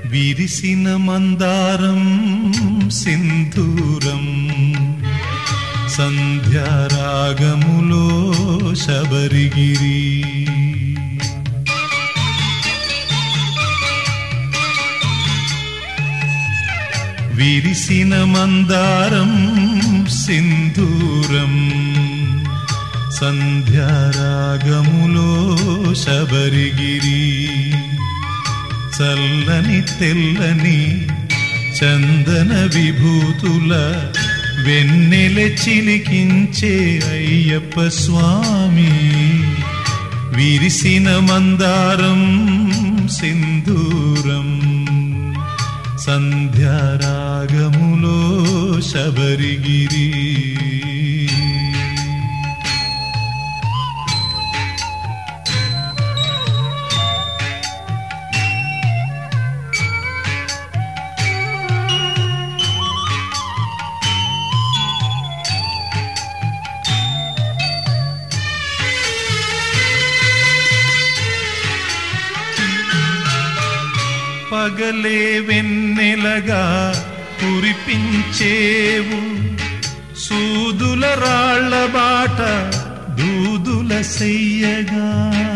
విరిసిన మందారం సింధూరం సంధ్యారాగములో శబరిగిరి విరిసిన మందారం సింధూరం సంధ్యారాగములో శబరిగిరి చల్లని తెల్లని చందన విభూతుల వెన్నెల చిలికించే అయ్యప్ప స్వామి విరిసిన మందారం సింధూరం సంధ్యారాగములో శబరిగిరి పగలే వెన్నెలగా కురిపించేవు సూదుల రాళ్ల బాట దూదుల సెయ్యగా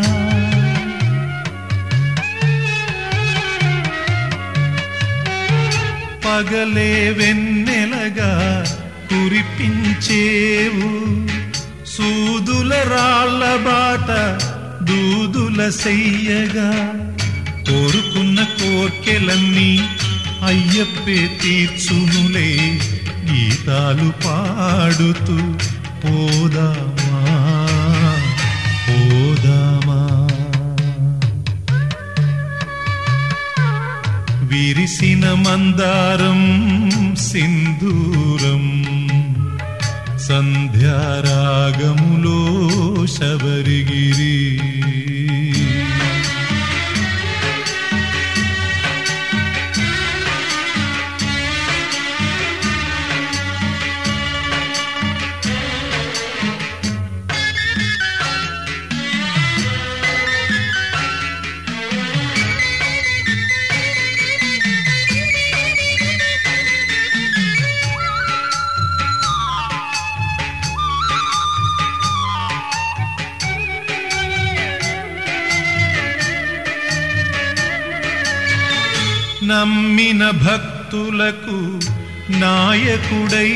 పగలే వెన్నెలగా కురిపించేవు సూదుల రాళ్ల బాట దూదుల సెయ్యగా కోరుకున్న కోర్కెలన్నీ అయ్యప్పే తీర్చునులే గీతాలు పాడుతూ పోదామా పోదామా విరిసిన మందారం సింధూరం సంధ్యారాగములో శబరిగిరి నమ్మిన భక్తులకు నాయకుడై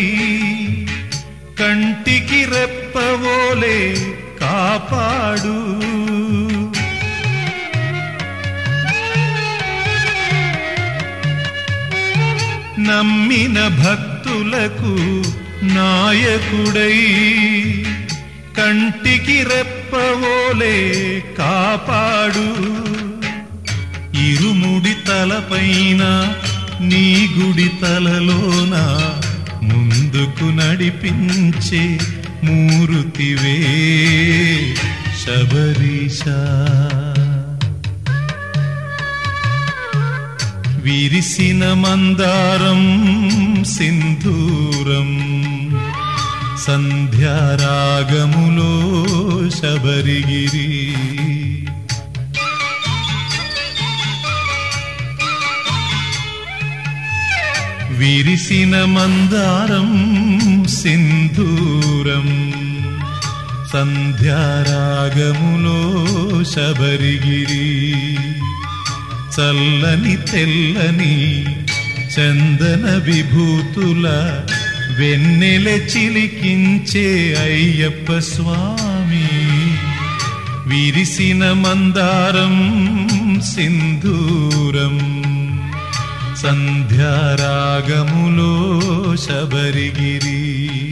కంటికి రెప్పవోలే కాపాడు నమ్మిన భక్తులకు నాయకుడై కంటికి రెప్పవోలే కాపాడు ఇరుముడి తలపైన నీ గుడి తలలోన ముందుకు నడిపించే మూరుతివే శబరీష విరిసిన మందారం సింధూరం సంధ్యారాగములో శబరిగిరి విరిసిన మందారం సింధూరం సంధ్యారాగములో శబరిగిరి చల్లని తెల్లని చందన విభూతుల వెన్నెల చిలికించే అయ్యప్ప స్వామి విరిసిన మందారం సింధూరం సంధ్యారాగములో శబరిగిరి